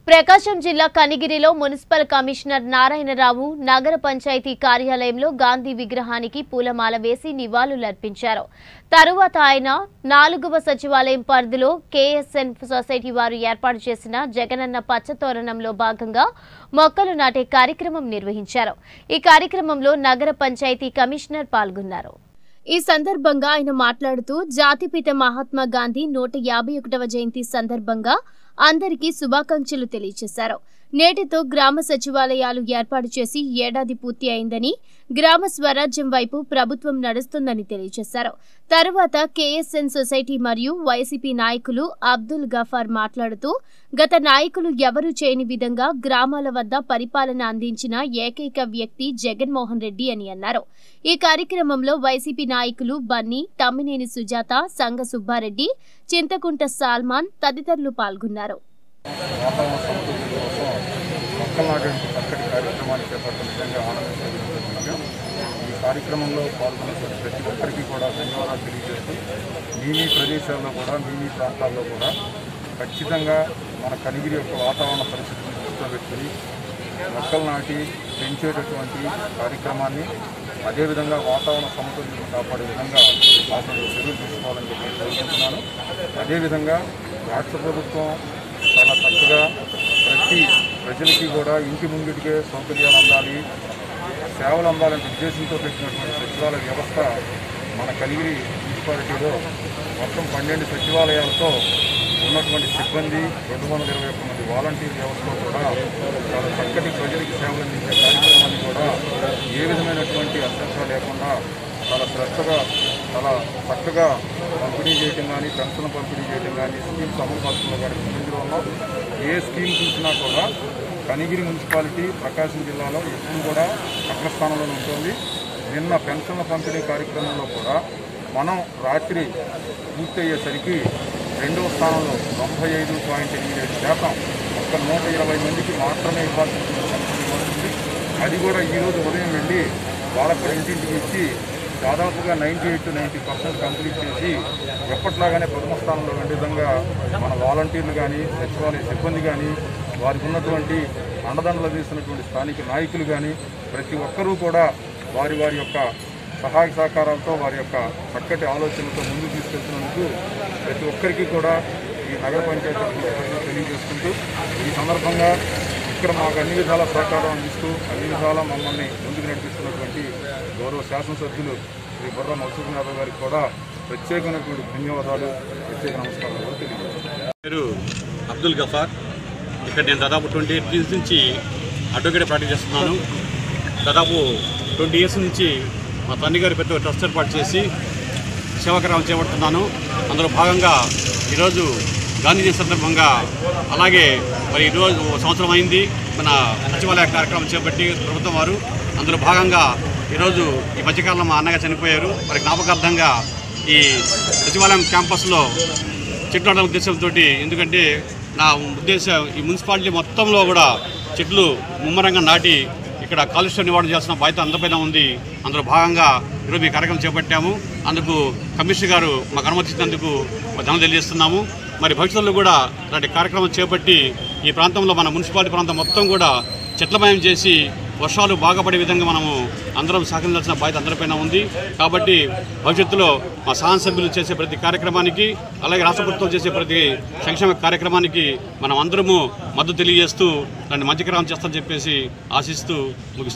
ప్రకాశం జిల్లా కనిగిరిలో municipal commissioner Narayana Rao నగర పంచాయతీ కార్యాలయంలో గాంధీ విగ్రహానికి పూలమాల వేసి నివాళులర్పించారు తరువాత ఆయన నాలుగవ సచివాలయం పరిధిలో కేఎస్ఎన్ సొసైటీ వారు ఏర్పాటు చేసిన జగనన్న పచ్చతోరణంలో భాగంగా మొక్కలు నాటే కార్యక్రమం నిర్వహించారు ఈ కార్యక్రమంలో నగర పంచాయతీ కమిషనర్ పాల్గొన్నారు ఈ సందర్భంగా ఆయన మాట్లాడుతూ జాతిపిత మహాత్మా గాంధీ నూట యాభై ఒకటవ జయంతి సందర్భంగా అందరికీ శుభాకాంక్షలు తెలియజేశారు నేటితో గ్రామ సచివాలయాలు ఏర్పాటు చేసి ఏడాది పూర్తి అయిందని గ్రామ స్వరాజ్యం వైపు ప్రభుత్వం నడుస్తుందని తెలియజేశారు తరువాత కేఎస్ఎన్ సొసైటీ మరియు వైసీపీ నాయకులు అబ్దుల్ గఫార్ మాట్లాడుతూ గత నాయకులు ఎవరూ చేయని విధంగా గ్రామాల వద్ద పరిపాలన అందించిన ఏకైక వ్యక్తి జగన్మోహన్ రెడ్డి అని అన్నారు ఈ కార్యక్రమంలో వైసీపీ నాయకులు బన్నీ తమ్మినేని సుజాత సంగ సుబ్బారెడ్డి చింతకుంట సాల్మాన్ తదితరులు పాల్గొన్నారు వాతావరణ సమతుల్యత కోసం మొక్కలు నాటేందుకు చక్కటి కార్యక్రమాన్ని చేపట్టడం నిజంగా ఆనందించదగిన విషయం ఈ కార్యక్రమంలో పాల్గొన్న ప్రతి ఒక్కరికి కూడా ధన్యవాదాలు తెలియజేస్తూ మీ మీ ప్రదేశాల్లో కూడా మీ మీ ప్రాంతాల్లో కూడా ఖచ్చితంగా మన కనిగిరి యొక్క వాతావరణ పరిస్థితిని దృష్టిలో పెట్టుకుని మొక్కలు నాటి పెంచేటటువంటి కార్యక్రమాన్ని అదేవిధంగా వాతావరణ సమతుల్యతను కాపాడే విధంగా వాటిని చర్యలు తీసుకోవాలని చెప్పి కోరుకుంటున్నాను అదేవిధంగా రాష్ట్ర ప్రభుత్వం చాలా చక్కగా ప్రతి ప్రజలకి కూడా ఇంటి ముంగిటికే సౌకర్యాలు అందాలి సేవలు అందాలనే ఉద్దేశంతో పెట్టినటువంటి సచివాలయ వ్యవస్థ మన కలిగిరి మున్సిపాలిటీలో మొత్తం పన్నెండు సచివాలయాలతో ఉన్నటువంటి సిబ్బంది రెండు వందల ఇరవై ఒక్క మంది వాలంటీర్ వ్యవస్థలో కూడా చాలా చక్కటి ప్రజలకు సేవలు అందించే కార్యక్రమాన్ని కూడా ఏ విధమైనటువంటి అభ్యంతరం లేకుండా చాలా శ్రద్ధగా చాలా చక్కగా పంపిణీ చేయడం కానీ పెన్షన్ పంపిణీ చేయడం కానీ స్కీమ్స్ అమలు పరచడంలో కానీ ముందులో ఉన్నాం ఏ స్కీమ్ చూసినా కూడా కనిగిరి మున్సిపాలిటీ ప్రకాశం జిల్లాలో ఎప్పుడు కూడా అగ్రస్థానంలో ఉంటుంది నిన్న పెన్షన్ల పంపిణీ కార్యక్రమంలో కూడా మనం రాత్రి పూర్తయ్యేసరికి రెండవ స్థానంలో తొంభై ఐదు పాయింట్ ఎనిమిది ఐదు శాతం ఒక్క నూట ఇరవై మందికి మాత్రమే ఇవ్వాల్సి ఉంటుంది పెన్షన్ ఇవ్వాల్సింది అది కూడా ఈరోజు ఉదయం వెళ్ళి వాళ్ళకు ఇంటింటికి ఇచ్చి దాదాపుగా ninety eight to ninety percent complete చేసి ఎప్పట్లాగానే ప్రథమ స్థానంలో ఉండే విధంగా మన వాలంటీర్లు కానీ సచివాలయ సిబ్బంది కానీ వారికి ఉన్నటువంటి అండదండలు అందిస్తున్నటువంటి స్థానిక నాయకులు కానీ ప్రతి ఒక్కరూ కూడా వారి వారి యొక్క సహాయ సహకారాలతో వారి యొక్క చక్కటి ఆలోచనలతో ముందుకు తీసుకెళ్తున్నందుకు ప్రతి ఒక్కరికి కూడా ఈ నగర పంచాయతీ అభివృద్ధి తెలియజేసుకుంటూ ఈ సందర్భంగా ఇక్కడ మాకు అన్ని విధాల సహకారం అందిస్తూ అన్ని విధాల మమ్మల్ని ముందుకు నడిపిస్తున్నటువంటి గౌరవ శాసనసభ్యులు శ్రీ బుర్ర మధుసూదన్ యాదవ్ గారికి కూడా ప్రత్యేకమైనటువంటి ధన్యవాదాలు ప్రత్యేక నమస్కారాలు కూడా తెలియజేస్తున్నాను పేరు అబ్దుల్ గఫార్ ఇక్కడ నేను దాదాపు ట్వంటీ ఎయిట్ ఇయర్స్ నుంచి అడ్వకేట్ ప్రాక్టీస్ చేస్తున్నాను దాదాపు ట్వంటీ ఇయర్స్ నుంచి మా తండ్రి గారి పెద్ద ట్రస్ట్ ఏర్పాటు చేసి సేవాకారం చేపడుతున్నాను అందులో భాగంగా ఈరోజు గాంధీ జయంతి సందర్భంగా అలాగే మరి ఈరోజు ఓ సంవత్సరం అయింది మన సచివాలయ కార్యక్రమం చేపట్టి ప్రభుత్వం వారు అందులో భాగంగా ఈరోజు ఈ మధ్యకాలంలో మా అన్నగా చనిపోయారు మరి జ్ఞాపకార్థంగా ఈ సచివాలయం క్యాంపస్లో చెట్లు నాటడం ఉద్దేశంతో ఎందుకంటే నా ఉద్దేశం ఈ మున్సిపాలిటీ మొత్తంలో కూడా చెట్లు ముమ్మరంగా నాటి ఇక్కడ కాలుష్యం నివారణ చేస్తున్న బాధ్యత అందరిపైన ఉంది అందులో భాగంగా ఈరోజు ఈ కార్యక్రమం చేపట్టాము అందుకు కమిషనర్ గారు మాకు అనుమతించినందుకు ధనం తెలియజేస్తున్నాము మరి భవిష్యత్తులో కూడా ఇలాంటి కార్యక్రమం చేపట్టి ఈ ప్రాంతంలో మన మున్సిపాలిటీ ప్రాంతం మొత్తం కూడా చెట్లమయం చేసి వర్షాలు బాగా పడే విధంగా మనము అందరం సహకరించాల్సిన బాధ్యత అందరిపైన ఉంది కాబట్టి భవిష్యత్తులో మా సహాయ సభ్యులు చేసే ప్రతి కార్యక్రమానికి అలాగే రాష్ట్ర ప్రభుత్వం చేసే ప్రతి సంక్షేమ కార్యక్రమానికి మనం అందరము మద్దతు తెలియజేస్తూ దాన్ని మంచి కార్యక్రమం చేస్తామని చెప్పేసి ఆశిస్తూ ముగిస్తున్నాను